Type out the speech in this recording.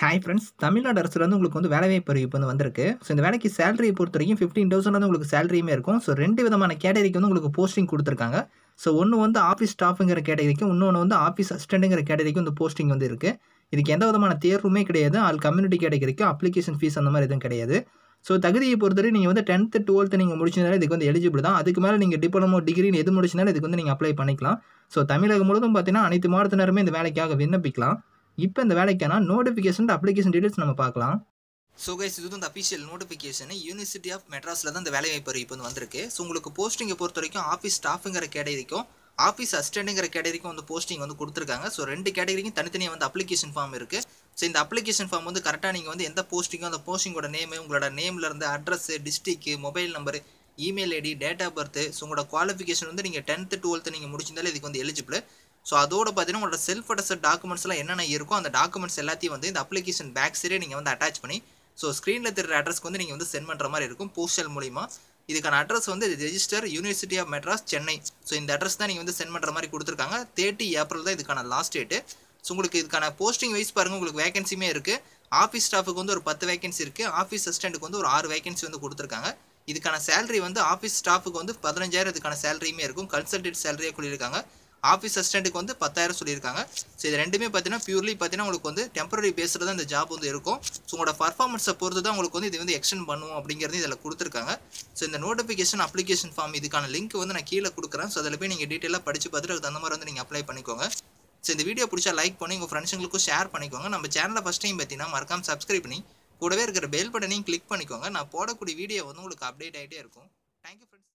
hi friends Tamil Nadu அரசுலேருந்து உங்களுக்கு வந்து வேலைவாய்ப்பு அறிவிப்பு வந்து வந்திருக்கு ஸோ இந்த வேலைக்கு சேலரியை பொறுத்த வரைக்கும் ஃபிஃப்டீன் தௌசண்ட் வந்து உங்களுக்கு சேலரியுமே இருக்கும் ஸோ ரெண்டு விதமான கேட்டகரிக்கு வந்து உங்களுக்கு போஸ்டிங் கொடுத்துருக்காங்க ஸோ ஒன்று வந்து ஆஃபீஸ் ஸ்டாஃபுங்கிற கேட்டகரிக்கும் இன்னொன்று வந்து ஆஃபீஸ் அசிஸ்டண்ட்டுங்கிற கேட்டகரிக்கும் இந்த போஸ்டிங் வந்து இருக்குது இதுக்கு எந்த விதமான தேர்வுமே கிடையாது ஆல் கம்யூனிட்டி கேட்டகரிக்கும் அப்ளிகேஷன் ஃபீஸ் அந்த மாதிரி எதுவும் கிடையாது ஸோ தகுதியை பொறுத்தவரை நீங்கள் வந்து டென்த்து டுவெல்த்து நீங்கள் முடிச்சிருந்தாலும் இதுக்கு வந்து எலிஜிபிள் தான் அதுக்கு மேலே நீங்கள் டிப்ளமோ டிகிரின்னு எது முடிச்சிருந்தாலும் இதுக்கு வந்து நீங்கள் அப்ளை பண்ணிக்கலாம் ஸோ தமிழகம் முழுவதும் பார்த்தீங்கன்னா அனைத்து மாவட்டத்தினருமே இந்த வேலைக்காக விண்ணப்பிக்கலாம் இப்போ இந்த வேலைக்கான நோட்டிஃபிகேஷன் அப்ளிகேஷன் டீடைல்ஸ் நம்ம பார்க்கலாம் ஸோ கைஸ் இது வந்து இந்த அஃபிஷியல் நோட்டிஃபிகேஷன் யூனிவர்சிட்டி ஆஃப் மெட்ராஸில் தான் இந்த வேலைவாய்ப்பு அறிவிப்பு வந்து வந்திருக்கு ஸோ உங்களுக்கு போஸ்டிங்கை பொறுத்த வரைக்கும் ஆஃபீஸ் ஸ்டாஃபுங்கிற கேட்டகரிக்கும் ஆஃபீஸ் அசிஸ்டண்ட்டுங்கிற கேட்டகரிக்கும் வந்து போஸ்டிங் வந்து கொடுத்துருக்காங்க ஸோ ரெண்டு கேட்டகரிக்கும் தனித்தனியாக வந்து அப்ளிகேஷன் ஃபார்ம் இருக்குது ஸோ இந்த அப்ளிகேஷன் ஃபார்ம் வந்து கரெக்டாக நீங்கள் வந்து எந்த போஸ்டிங்கோ அந்த போஸ்டிங்கோட நேமு உங்களோட நேமில் இருந்து address district mobile number email ID date of birth so உங்களோட குவாலிஃபிகேஷன் வந்து நீங்கள் டென்த்து டுவெல்த்து நீங்கள் முடிச்சிருந்தாலும் இதுக்கு வந்து எலிஜிபிள் ஸோ அதோட பார்த்தீங்கன்னா உங்களோட செல்ஃப் அட்டஸ்ட் டாக்குமெண்ட்ஸ்லாம் என்னென்ன இருக்கோ அந்த டாக்குமெண்ட்ஸ் எல்லாத்தையும் வந்து இந்த அப்ளிகேஷன் பேக் சைடே நீங்கள் வந்து அட்டாச் பண்ணி ஸோ ஸ்க்ரீனில் தெரிகிற அட்ரஸ்க்கு வந்து நீங்கள் வந்து சென்ட் பண்ணுற மாதிரி இருக்கும் போஸ்டல் மூலிமா இதுக்கான அட்ரஸ் வந்து register university of Madras Chennai so இந்த அட்ரஸ் தான் நீங்கள் வந்து சென்ட் பண்ணுற மாதிரி கொடுத்துருக்காங்க தேர்ட்டி ஏப்ரல் தான் இதுக்கான லாஸ்ட் டேட்டு ஸோ உங்களுக்கு இதுக்கான போஸ்டிங் வைஸ் பாருங்கள் உங்களுக்கு வேகன்சியுமே இருக்குது ஆஃபீஸ் ஸ்டாஃபுக்கு வந்து ஒரு பத்து வேகன்சி இருக்குது ஆஃபீஸ் அசிஸ்டண்ட்டுக்கு வந்து ஒரு ஆறு வேகன்சி வந்து கொடுத்துருக்காங்க இதுக்கான சேலரி வந்து ஆஃபீஸ் ஸ்டாஃபுக்கு வந்து பதினஞ்சாயிரம் இதுக்கான சேலரியுமே இருக்கும் கன்சல்டேட் சேலரியாக சொல்லியிருக்காங்க ஆஃபீஸ் அசிஸ்டண்ட்டுக்கு வந்து பத்தாயிரம் சொல்லியிருக்காங்க ஸோ இது ரெண்டுமே பார்த்தீங்கன்னா பியூர்லி பார்த்தீங்கன்னா உங்களுக்கு வந்து டெம்பரரி பேஸில் தான் இந்த ஜாப் வந்து இருக்கும் ஸோ உங்களோட பர்ஃபார்மன்ஸை பொறுத்து தான் உங்களுக்கு வந்து இது வந்து எக்ஸ்டெண்ட் பண்ணுவோம் அப்படிங்கிறது இதில் கொடுத்துருக்காங்க ஸோ இந்த நோட்டிஃபிகேஷன் அப்ளிகேஷன் ஃபார்ம் இதுக்கான லிங்க் வந்து நான் கீழே கொடுக்குறேன் ஸோ அதில் போய் நீங்கள் டீட்டெயிலாக படித்து பார்த்துட்டு அதுக்கு தகுந்த மாதிரி வந்து நீங்கள் அப்ளை பண்ணிக்கோங்க ஸோ இந்த வீடியோ பிடிச்சா லைக் பண்ணி உங்கள் ஃப்ரெண்ட்ஸுங்களுக்கும் ஷேர் பண்ணிக்கோங்க நம்ம சேனலில் ஃபஸ்ட் டைம் பார்த்தீங்கன்னா மறக்காம சப்ஸ்கிரைப் பண்ணி கூடவே இருக்கிற பெல் பட்டனையும் கிளிக் பண்ணிக்கோங்க நான் போடக்கூடிய வீடியோ வந்து உங்களுக்கு அப்டேட் ஆகிட்டே இருக்கும் தேங்க்யூ ஃப்ரெண்ட்ஸ்